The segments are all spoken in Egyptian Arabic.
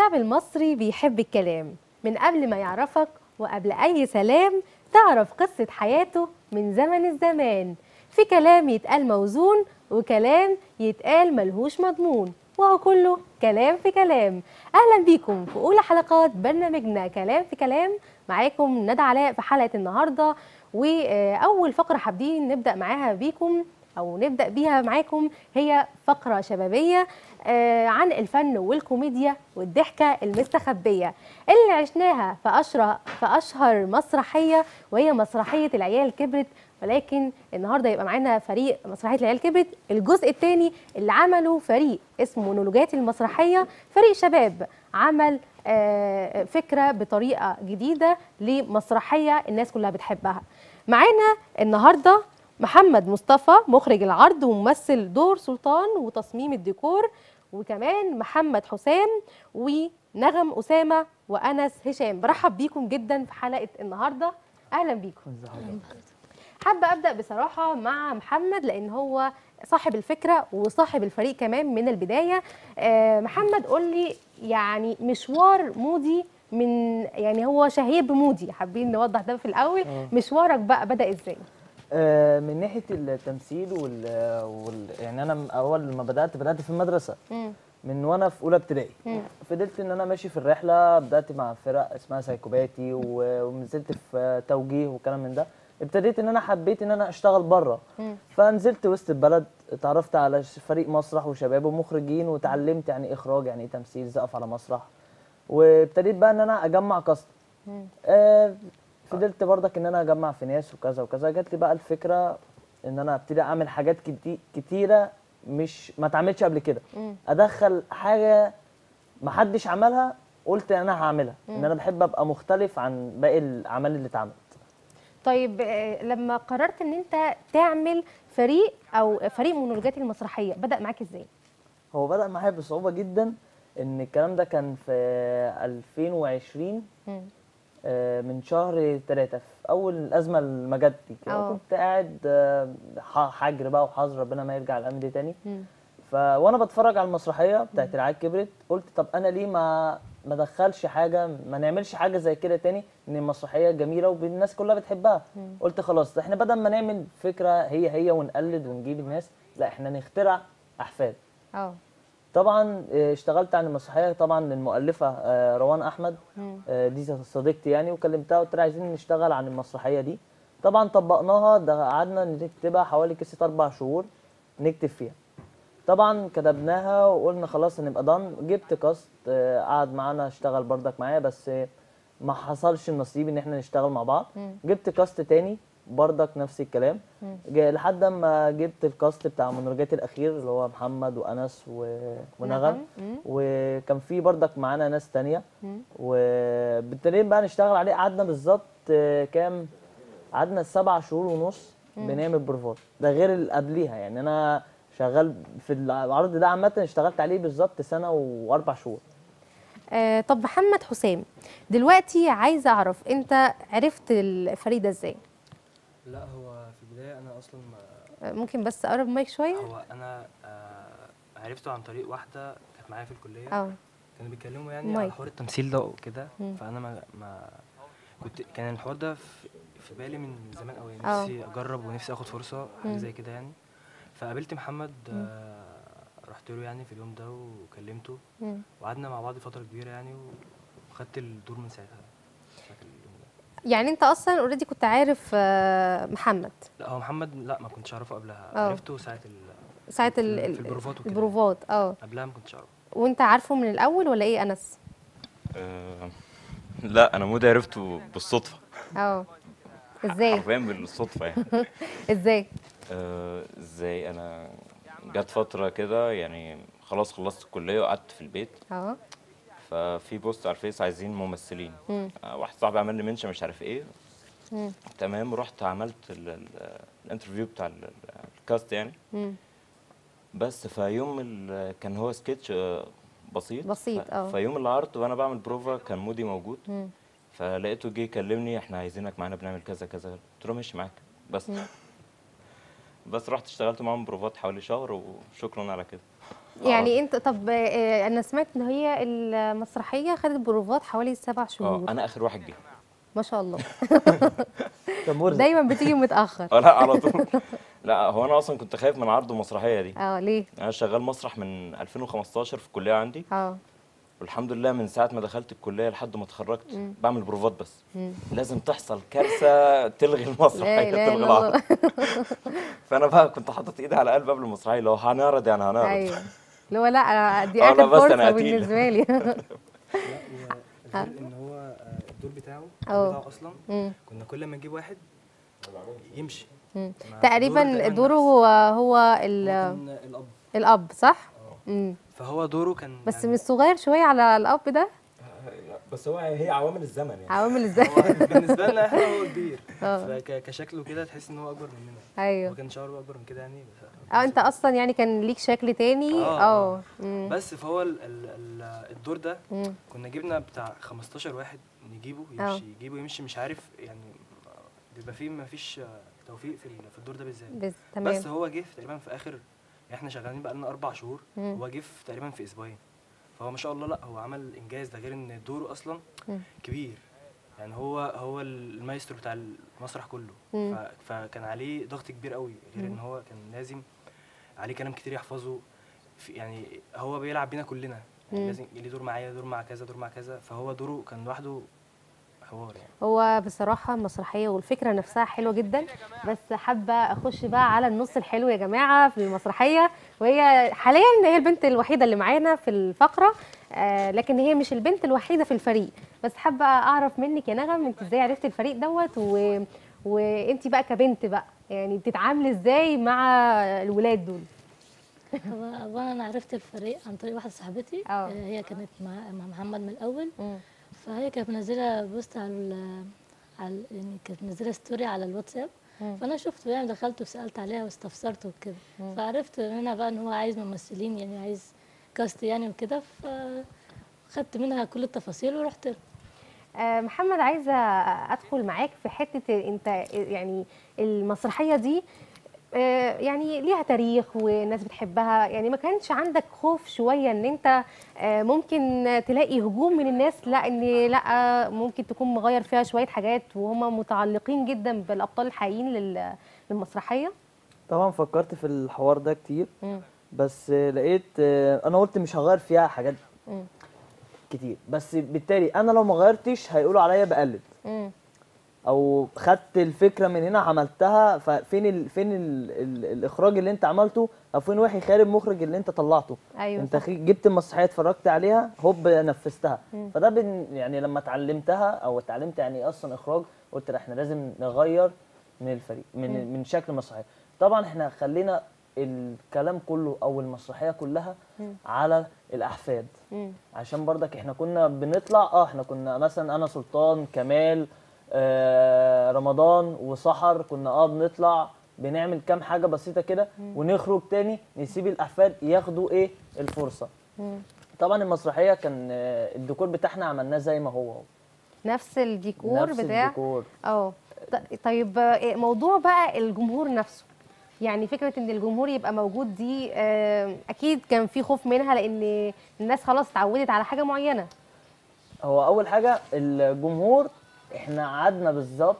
الشعب المصري بيحب الكلام من قبل ما يعرفك وقبل أي سلام تعرف قصة حياته من زمن الزمان في كلام يتقال موزون وكلام يتقال ملهوش مضمون وهو كله كلام في كلام أهلا بيكم في أولى حلقات برنامجنا كلام في كلام معاكم ندى علاء في حلقة النهاردة وأول فقرة حابين نبدأ معاها بيكم أو نبدأ بيها معاكم هي فقرة شبابية آه، عن الفن والكوميديا والضحكة المستخبية اللي عشناها في أشهر في أشهر مسرحية وهي مسرحية العيال كبرت ولكن النهارده يبقى معانا فريق مسرحيه العيال كبرت الجزء الثاني اللي عمله فريق اسمه مونولوجات المسرحيه فريق شباب عمل آه، فكره بطريقه جديده لمسرحيه الناس كلها بتحبها معانا النهارده محمد مصطفى مخرج العرض وممثل دور سلطان وتصميم الديكور وكمان محمد حسام ونغم اسامه وانس هشام برحب بيكم جدا في حلقه النهارده اهلا بيكم حابه ابدا بصراحه مع محمد لان هو صاحب الفكره وصاحب الفريق كمان من البدايه آه، محمد قول لي يعني مشوار مودي من يعني هو شهير بمودي حابين نوضح ده في الاول آه. مشوارك بقى بدا ازاي آه، من ناحيه التمثيل وال, وال... يعني انا م- اول ما بدات بدات في المدرسه مم. من وانا في اولى ابتدائي مم. فضلت ان انا ماشي في الرحله بدات مع فرق اسمها سايكوباتي و- ونزلت في توجيه وكلام من ده ابتديت ان انا حبيت ان انا اشتغل بره مم. فنزلت وسط البلد اتعرفت على ش- فريق مسرح وشباب ومخرجين وتعلمت يعني ايه اخراج يعني ايه تمثيل ازاي اقف على مسرح وابتديت بقى ان انا اجمع كاست مم. آه فضلت برضك ان انا اجمع في ناس وكذا وكذا جات لي بقى الفكره ان انا ابتدي اعمل حاجات كتي- كتيره مش ما اتعملتش قبل كده مم. ادخل حاجه ما حدش عملها قلت انا هعملها ان انا بحب ابقى مختلف عن باقي الاعمال اللي اتعملت طيب آه، لما قررت ان انت تعمل فريق او فريق مونولوجات المسرحيه بدا معاك ازاي هو بدا معايا بصعوبه جدا ان الكلام ده كان في 2020 مم. آه، من شهر ثلاثة في أول الأزمة اللي جت دي كده اه. كنت قاعد آه، ح- حجر بقى وحظر ربنا ما يرجع الأمن دي تاني مم. ف وانا بتفرج على المسرحيه بتاعت العيال كبرت قلت طب انا ليه ما ما ادخلش حاجه ما نعملش حاجه زي كده تاني ان المسرحيه جميله والناس كلها بتحبها قلت خلاص احنا بدل ما نعمل فكره هي هي ونقلد ونجيب الناس لا احنا نخترع احفاد اه طبعا آه، اشتغلت عن المسرحيه طبعا للمؤلفه آه، روان احمد مم. آه، دي صديقتي يعني وكلمتها قلت لها عايزين نشتغل عن المسرحيه دي طبعا طبقناها ده قعدنا نكتبها حوالي قصه اربع شهور نكتب فيها طبعا كتبناها وقلنا خلاص هنبقى ضن جبت كاست آه، قعد معانا اشتغل بردك معايا بس آه، ما حصلش النصيب ان احنا نشتغل مع بعض مم. جبت كاست تاني بردك نفس الكلام مم. جا- لحد ما جبت الكاست بتاع منرجات الاخير اللي هو محمد وانس و- ونغم مم. وكان في بردك معانا ناس تانية مم. وابتدينا بقى نشتغل عليه قعدنا بالظبط آه، كام قعدنا سبع شهور ونص بنعمل بروفات ده غير اللي قبليها يعني انا شغال في العرض ده عامه اشتغلت عليه بالظبط سنه واربع شهور آه طب محمد حسام دلوقتي عايزه اعرف انت عرفت الفريق ده ازاي لا هو في البداية أنا أصلا ما آه، ممكن بس اقرب المايك شويه هو أنا آه عرفته عن طريق واحدة كانت معايا في الكلية اه كانوا بيتكلموا يعني مايك. على حوار التمثيل ده وكده مم. فأنا ما, ما كنت كان الحوار ده في, في بالي من زمان قوي آه. نفسي أجرب ونفسي آخد فرصة حاجة مم. زي كده يعني فقابلت محمد آه رحت له يعني في اليوم ده وكلمته مم. وقعدنا مع بعض فترة كبيرة يعني وخدت الدور من ساعتها ساعة اليوم ده يعني انت اصلا اوريدي كنت عارف آه، محمد لا هو محمد لا ما كنتش أعرفه قبلها آه. عرفته ساعة ال ساعه في- ال- في ال- البروفات وكده. البروفات اه قبلها ما كنتش أعرفه وانت عارفه من الاول ولا ايه انس آه، لا انا مودي عرفته بالصدفه اه ازاي حرفيا بالصدفه يعني ازاي آه، ازاي انا جت فتره كده يعني خلاص خلصت الكليه وقعدت في البيت اه ففي بوست على الفيس عايزين ممثلين مم. آه، واحد صاحبي عمل لي منشن مش عارف ايه مم. تمام رحت عملت ال- ال- الانترفيو بتاع ال- ال- الكاست يعني مم. بس فيوم ال- كان هو سكتش آه، بسيط بسيط، ف- اه. فيوم العرض وانا بعمل بروفا كان مودي موجود مم. فلقيته جه يكلمني احنا عايزينك معانا بنعمل كذا كذا قلت له ماشي معاك بس مم. بس رحت اشتغلت معاهم بروفات حوالي شهر وشكرا على كده يعني انت طب آه، انا سمعت ان هي المسرحيه خدت بروفات حوالي سبع اه شهور انا اخر واحد جه ما شاء الله طب مرزق دايما بتيجي متاخر اه لا على طول لا هو انا اصلا كنت خايف من عرض المسرحيه دي اه ليه انا شغال مسرح من 2015 في الكليه عندي اه والحمد لله من ساعه ما دخلت الكليه لحد ما اتخرجت بعمل بروفات بس لازم تحصل كارثه تلغي لا المسرحيه اله تلغي الا العرض الله فانا بقى كنت حاطط ايدي على قلب قبل المسرحيه لو هنعرض يعني هنعرض ايوه اللي هو لا أنا دي اه لا اخر بس فرصه أنا قتيل. بالنسبه لي لا وغير ان هو آه، الدور بتاعه اه. الدور بتاعه اصلا مم. كنا كل ما نجيب واحد يمشي مم. مع تقريبا دور دوره نفس. هو هو هو ال- كان الاب الاب صح اه. مم. فهو دوره كان بس يعني مش صغير شويه على الاب ده بس هو هي عوامل الزمن يعني عوامل ازاي هو بالنسبه لنا احنا هو كبير اه. فكشكله كده تحس ان هو اكبر مننا ايوه هو كان شعره اكبر من كده يعني بس اه انت اصلا يعني كان ليك شكل تاني اه. اه مم. بس فهو ال ال ال الدور ده مم. كنا جبنا بتاع 15 واحد نجيبه اه. يمشي يجيبه يمشي مش عارف يعني بيبقى فيه ما فيش توفيق في ال- في الدور ده بالذات بس تمام بس هو جه في تقريبا في اخر احنا شغالين بقى لنا اربع شهور مم. هو جه في تقريبا في اسبوعين فهو ما شاء الله لا هو عمل انجاز ده غير ان دوره اصلا مم. كبير يعني هو هو المايسترو بتاع المسرح كله مم. ف- فكان عليه ضغط كبير قوي غير ان هو كان لازم عليه كلام كتير يحفظه في يعني هو بيلعب بينا كلنا يعني مم. لازم ليه دور معايا دور مع كذا دور مع كذا فهو دوره كان لوحده حوار يعني هو بصراحة المسرحية والفكرة نفسها حلوة جدا بس حابة أخش بقى على النص الحلو يا جماعة في المسرحية وهي حاليا هي البنت الوحيدة اللي معانا في الفقرة آه لكن هي مش البنت الوحيدة في الفريق بس حابة أعرف منك يا نغم أنت إزاي عرفتي الفريق دوت و... وأنت بقى كبنت بقى يعني بتتعاملي إزاي مع الولاد دول هو اولا انا عرفت الفريق عن طريق واحده صاحبتي اه. آه، هي كانت مع مع محمد من الاول مم. فهي كانت منزله بوست على ال- على يعني كانت منزله ستوري على الواتساب مم. فانا شفته يعني دخلت وسالت عليها واستفسرت وكده فعرفت هنا بقى ان هو عايز ممثلين يعني عايز كاست يعني وكده فخدت منها كل التفاصيل ورحت له. آه، محمد عايزه ادخل معاك في حته انت يعني المسرحيه دي آه، يعني ليها تاريخ والناس بتحبها يعني ما كانش عندك خوف شويه ان انت آه، ممكن تلاقي هجوم من الناس لا ان لا ممكن تكون مغير فيها شويه حاجات وهم متعلقين جدا بالابطال الحقيقيين لل- للمسرحيه طبعا فكرت في الحوار ده كتير مم. بس لقيت انا قلت مش هغير فيها حاجات مم. كتير بس بالتالي انا لو ما غيرتش هيقولوا عليا بقلد مم. او خدت الفكره من هنا عملتها ففين ال... فين ال... ال... الاخراج اللي انت عملته او فين وحي خارب مخرج اللي انت طلعته ايوه انت صح. خي- جبت المسرحيه اتفرجت عليها هوب نفذتها فده بن... يعني لما اتعلمتها او اتعلمت يعني ايه اصلا اخراج قلت لا احنا لازم نغير من الفريق من من شكل المسرحيه طبعا احنا خلينا الكلام كله او المسرحيه كلها على الاحفاد مم. عشان برضك احنا كنا بنطلع اه احنا كنا مثلا انا سلطان كمال آه رمضان وسحر كنا اه بنطلع بنعمل كام حاجه بسيطه كده ونخرج تاني نسيب الاحفاد ياخدوا ايه الفرصه مم. طبعا المسرحيه كان آه، الديكور بتاعنا عملناه زي ما هو نفس الديكور نفس بتاع الديكور اه ط- طيب آه، موضوع بقى الجمهور نفسه يعني فكرة ان الجمهور يبقى موجود دي آه، اكيد كان في خوف منها لان الناس خلاص اتعودت على حاجة معينة هو اول حاجه الجمهور احنا قعدنا بالظبط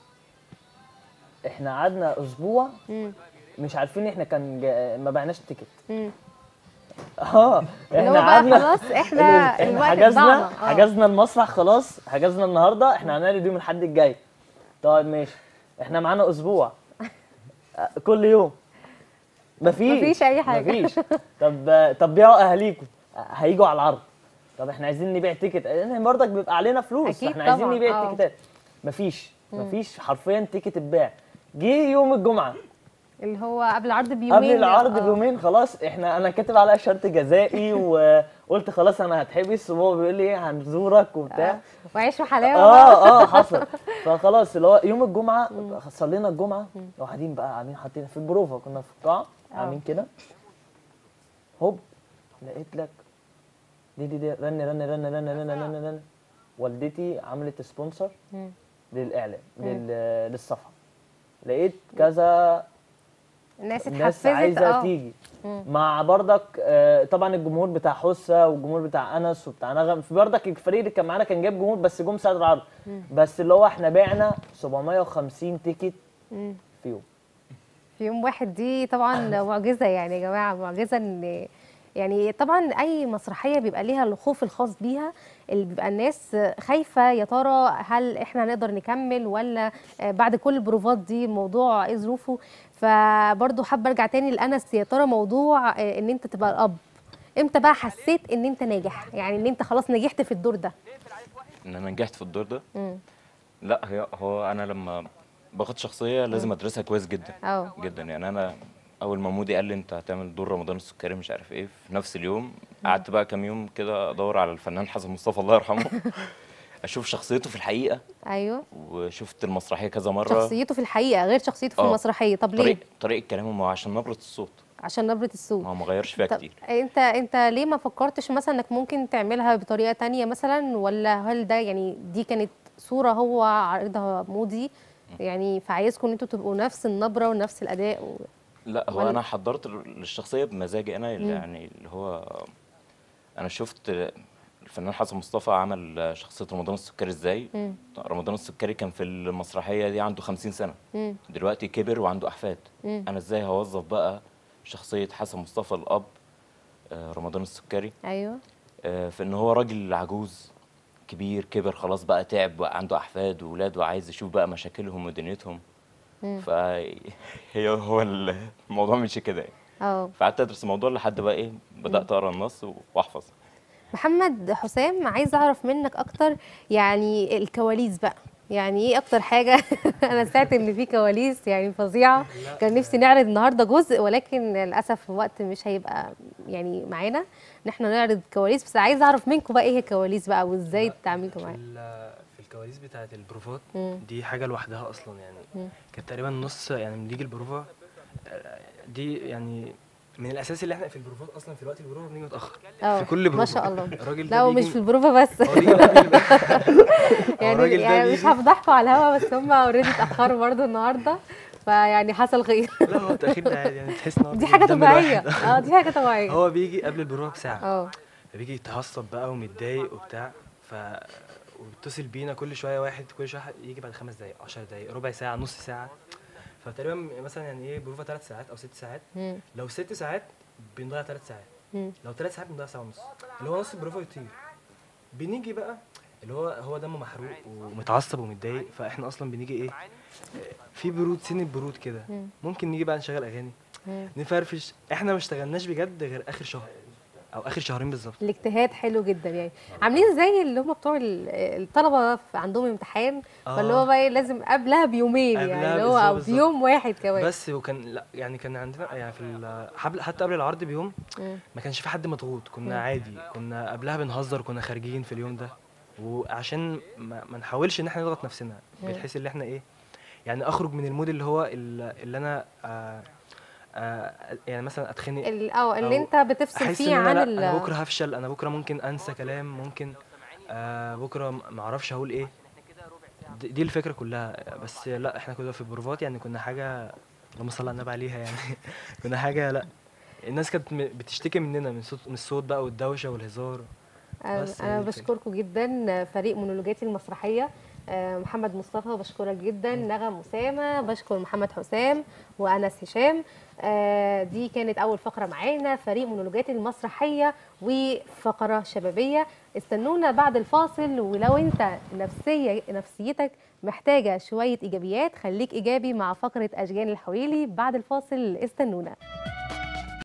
احنا قعدنا اسبوع مم. مش عارفين احنا كان جا... ما بعناش تيكت مم. اه اللي هو بقى خلاص احنا احنا الوقت حجزنا ضاعنا. آه. حجزنا المسرح خلاص حجزنا النهارده احنا هنعمل يوم الحد الجاي طيب ماشي احنا معانا اسبوع آه، كل يوم مفيش مفيش أي حاجة. مفيش طب طب بيعوا اهاليكم آه، هيجوا على العرض طب احنا عايزين نبيع تيكت احنا برضك بيبقى علينا فلوس أكيد احنا عايزين طبعاً، نبيع آه. التيكتات مفيش مفيش حرفيا تيكت اتباع جه يوم الجمعه اللي هو قبل العرض بيومين قبل العرض آه. بيومين خلاص احنا انا كاتب عليها شرط جزائي وقلت خلاص انا هتحبس وهو بيقول لي ايه هنزورك وبتاع وعيش وحلاوة اه اه حصل فخلاص اللي هو يوم الجمعه صلينا الجمعه وقاعدين بقى قاعدين حاطين في البروفه كنا في القاعه عاملين كده هوب لقيت لك دي دي دي رن رن رن رن رن رن رن, رن. والدتي عملت سبونسر مم. للاعلان لل- للصفحه لقيت كذا الناس الناس اتحفزت عايزه اه تيجي مع برضك آه، طبعا الجمهور بتاع حسه والجمهور بتاع انس وبتاع نغم في برضك الفريق اللي كان معانا كان جايب جمهور بس جم ساعه العرض بس اللي هو احنا بعنا 750 تيكت في يوم في يوم واحد دي طبعا معجزه يعني يا جماعه معجزه ان يعني طبعا اي مسرحيه بيبقى ليها الخوف الخاص بيها اللي بيبقى الناس خايفه يا ترى هل احنا هنقدر نكمل ولا بعد كل البروفات دي الموضوع ايه ظروفه فبرضه حابه ارجع تاني لانس يا ترى موضوع ان انت تبقى الاب امتى بقى حسيت ان انت ناجح يعني ان انت خلاص نجحت في الدور ده ان انا نجحت في الدور ده مم. لا هي هو انا لما باخد شخصيه لازم ادرسها كويس جدا اه جدا يعني انا اول ما مودي قال لي انت هتعمل دور رمضان السكري مش عارف ايه في نفس اليوم قعدت بقى كام يوم كده ادور على الفنان حسن مصطفى الله يرحمه اشوف شخصيته في الحقيقه ايوه وشفت المسرحيه كذا مره شخصيته في الحقيقه غير شخصيته في آه. المسرحيه طب ليه طريق طريقه كلامه ما هو عشان نبره الصوت عشان نبره الصوت ما هو ما غيرش فيها طب كتير انت انت ليه ما فكرتش مثلا انك ممكن تعملها بطريقه تانية مثلا ولا هل ده يعني دي كانت صوره هو عارضها مودي يعني فعايزكم ان انتوا تبقوا نفس النبره ونفس الاداء و... لا هو ولا- انا حضرت للشخصيه بمزاجي انا اللي يعني اللي هو انا شفت الفنان حسن مصطفى عمل شخصيه رمضان السكري ازاي مم. رمضان السكري كان في المسرحيه دي عنده 50 سنه مم. دلوقتي كبر وعنده احفاد مم. انا ازاي هوظف بقى شخصيه حسن مصطفى الاب آه، رمضان السكري ايوه آه، في ان هو راجل عجوز كبير كبر خلاص بقى تعب بقى عنده احفاد واولاد وعايز يشوف بقى مشاكلهم ودنيتهم مم. فهي هو الموضوع مش كده يعني اه فقعدت ادرس الموضوع لحد بقى ايه بدات اقرا النص واحفظ محمد حسام عايز اعرف منك اكتر يعني الكواليس بقى يعني ايه اكتر حاجه انا سمعت ان في كواليس يعني فظيعه كان نفسي نعرض النهارده جزء ولكن للاسف الوقت مش هيبقى يعني معانا ان احنا نعرض كواليس بس عايز اعرف منكم بقى ايه هي الكواليس بقى وازاي تعاملوا في معاها ال- في الكواليس بتاعه البروفات مم. دي حاجه لوحدها اصلا يعني مم. كانت تقريبا نص يعني بنيجي البروفه آه، دي يعني من الاساس اللي احنا في البروفات اصلا في الوقت البروفه بنيجي متاخر اه في كل بروفه ما شاء الله الراجل لا ده ومش بيجي في البروفه بس هو بيجي قبل- يعني الراجل ده يعني مش بيجي- هفضحكم على الهوا بس هم اوريدي اتاخروا برضو النهارده فيعني حصل خير لا هو التاخير ده عادي يعني تحس ان هو دي حاجه قدام طبيعيه الواحد. اه دي حاجه طبيعيه هو بيجي قبل البروفه بساعه اه فبيجي يتعصب بقى ومتضايق وبتاع ف وبيتصل بينا كل شويه واحد كل شويه يجي بعد خمس دقايق 10 دقايق ربع ساعه نص ساعه فتقريبا مثلا يعني ايه بروفه ثلاث ساعات او ست ساعات مم. لو ست ساعات بنضيع ثلاث ساعات مم. لو ثلاث ساعات بنضيع ساعه ونص اللي هو نص البروفه يطير بنيجي بقى اللي هو هو دمه محروق ومتعصب ومتضايق فاحنا اصلا بنيجي ايه في برود سن البرود كده مم. ممكن نيجي بقى نشغل اغاني مم. نفرفش احنا ما اشتغلناش بجد غير اخر شهر او اخر شهرين بالظبط الاجتهاد حلو جدا يعني عاملين زي اللي هم بتوع ال- الطلبه في عندهم امتحان فاللي هو آه. بقى إيه لازم قبلها بيومين يعني قبلها اللي هو او بالظبط، بيوم واحد كمان بس وكان لا يعني كان عندنا يعني في ال- حبل حتى قبل العرض بيوم مم. ما كانش في حد مضغوط كنا عادي كنا قبلها بنهزر كنا خارجين في اليوم ده وعشان ما, ما نحاولش ان احنا نضغط نفسنا بحيث ان احنا ايه يعني اخرج من المود اللي هو ال- اللي انا آه آه يعني مثلا اتخنق ال- اه اللي أو انت بتفصل احس فيه ان عن انا, ال- لا أنا بكره هفشل انا بكره ممكن انسى كلام ممكن آه بكره م- ما اعرفش هقول ايه دي دي الفكره كلها بس لا احنا كنا في البروفات يعني كنا حاجه اللهم صل على النبي عليها يعني كنا حاجه لا الناس كانت م- بتشتكي مننا من صوت من الصوت بقى والدوشه والهزار انا بس أنا هي دي الفكرة. بشكركم جدا فريق مونولوجاتي المسرحيه آه، محمد مصطفى بشكرك جدا نغم اسامه بشكر محمد حسام وانس هشام آه، دي كانت اول فقره معانا فريق مونولوجاتي المسرحيه وفقره شبابيه استنونا بعد الفاصل ولو انت نفسيه نفسيتك محتاجه شويه ايجابيات خليك ايجابي مع فقره اشجان الحويلي بعد الفاصل استنونا